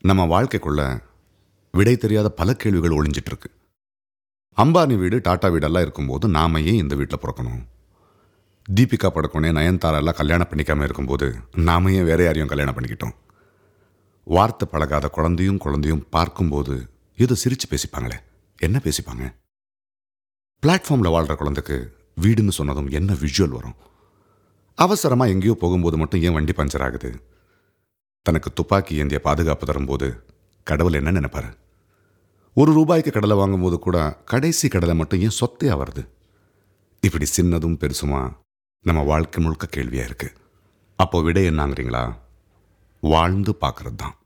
நம்ம வாழ்க்கைக்குள்ள விடை தெரியாத பல கேள்விகள் ஒளிஞ்சிட்டு இருக்கு அம்பானி வீடு டாடா வீடெல்லாம் இருக்கும்போது நாம ஏன் இந்த வீட்டில் பிறக்கணும் தீபிகா படுக்கோனே நயன்தாரா எல்லாம் கல்யாணம் பண்ணிக்காம இருக்கும்போது நாம ஏன் வேற யாரையும் கல்யாணம் பண்ணிக்கிட்டோம் வார்த்தை பழகாத குழந்தையும் குழந்தையும் பார்க்கும்போது ஏதோ சிரிச்சு பேசிப்பாங்களே என்ன பேசிப்பாங்க பிளாட்ஃபார்மில் வாழ்கிற குழந்தைக்கு வீடுன்னு சொன்னதும் என்ன விஷுவல் வரும் அவசரமாக எங்கேயோ போகும்போது மட்டும் ஏன் வண்டி பஞ்சர் ஆகுது தனக்கு துப்பாக்கி ஏந்திய பாதுகாப்பு தரும்போது கடவுள் என்ன நினைப்பாரு ஒரு ரூபாய்க்கு கடலை வாங்கும்போது கூட கடைசி கடலை மட்டும் ஏன் சொத்தையா வருது இப்படி சின்னதும் பெருசுமா நம்ம வாழ்க்கை முழுக்க கேள்வியா இருக்கு அப்போ விடை என்னங்கிறீங்களா வாழ்ந்து பார்க்கறது தான்